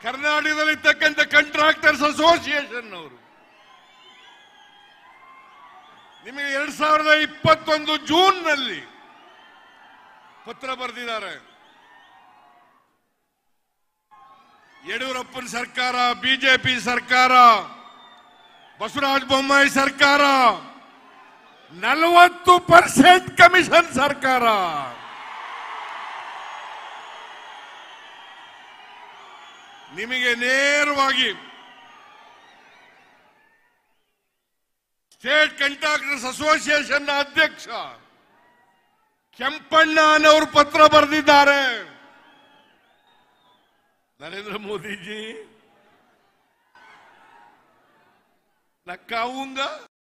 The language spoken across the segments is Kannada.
ಕರ್ನಾಟಕದಲ್ಲಿರ್ತಕ್ಕಂಥ ಕಾಂಟ್ರಾಕ್ಟರ್ಸ್ ಅಸೋಸಿಯೇಷನ್ ಅವರು ನಿಮಗೆ ಎರಡ್ ಸಾವಿರದ ಇಪ್ಪತ್ತೊಂದು ಜೂನ್ ನಲ್ಲಿ ಪತ್ರ ಬರೆದಿದ್ದಾರೆ ಯಡಿಯೂರಪ್ಪನ ಸರ್ಕಾರ ಬಿಜೆಪಿ ಸರ್ಕಾರ ಬಸವರಾಜ ಬೊಮ್ಮಾಯಿ ಸರ್ಕಾರ ನಲವತ್ತು ಪರ್ಸೆಂಟ್ ಕಮಿಷನ್ ಸರ್ಕಾರ ನಿಮಗೆ ನೇರವಾಗಿ ಸ್ಟೇಟ್ ಕಾಂಟ್ರಾಕ್ಟರ್ಸ್ ಅಸೋಸಿಯೇಷನ್ ಅಧ್ಯಕ್ಷ ಕೆಂಪಣ್ಣ ಅನ್ನೋರು ಪತ್ರ ಬರೆದಿದ್ದಾರೆ ನರೇಂದ್ರ ಮೋದಿಜಿ मैं खाऊंगा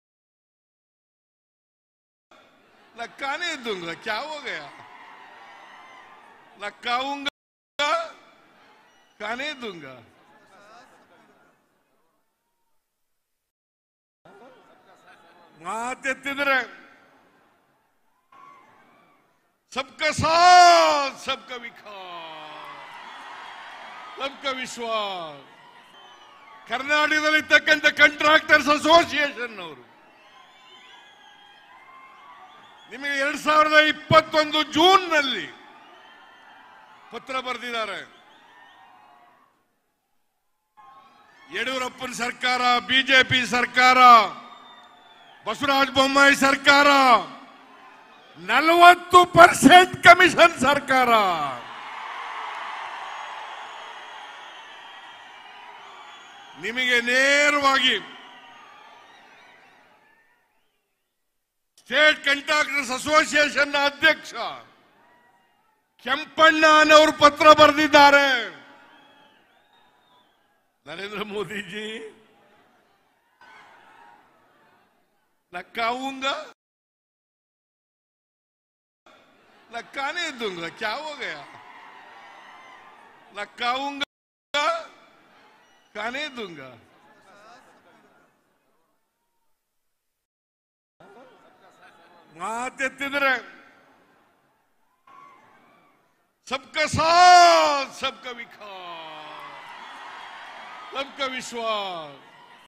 मैं खाने दूंगा क्या हो गया मैं खाऊंगा खाने दूंगा ಮಾತೆತ್ತಿದ್ರೆ सबका साथ सबका विकास सबका ವಿಶ್ವಾಸ ಕರ್ನಾಟಕದಲ್ಲಿರ್ತಕ್ಕಂಥ ಕಾಂಟ್ರಾಕ್ಟರ್ಸ್ ಅಸೋಸಿಯೇಷನ್ ಅವರು ನಿಮಗೆ ಎರಡ್ ಸಾವಿರದ ಇಪ್ಪತ್ತೊಂದು ಜೂನ್ ನಲ್ಲಿ ಪತ್ರ ಬರೆದಿದ್ದಾರೆ ಯಡಿಯೂರಪ್ಪನ ಸರ್ಕಾರ ಬಿಜೆಪಿ ಸರ್ಕಾರ ಬಸವರಾಜ ಬೊಮ್ಮಾಯಿ ಸರ್ಕಾರ ನಲವತ್ತು ಪರ್ಸೆಂಟ್ ಕಮಿಷನ್ ಸರ್ಕಾರ ನಿಮಗೆ ನೇರವಾಗಿ ಸ್ಟೇಟ್ ಕಾಂಟ್ರಾಕ್ಟರ್ಸ್ ಅಸೋಸಿಯೇಷನ್ ಅಧ್ಯಕ್ಷ ಕೆಂಪಣ್ಣ ಅನ್ನೋರು ಪತ್ರ ಬರೆದಿದ್ದಾರೆ ನರೇಂದ್ರ ಮೋದಿಜಿ मैं खाऊंगा मैं खाने दूंगा क्या हो गया मैं खाऊंगा खाने दूंगा ಮಾತೆತ್ತಿದ್ರೆ सबका साथ सबका विकास सबका विश्वास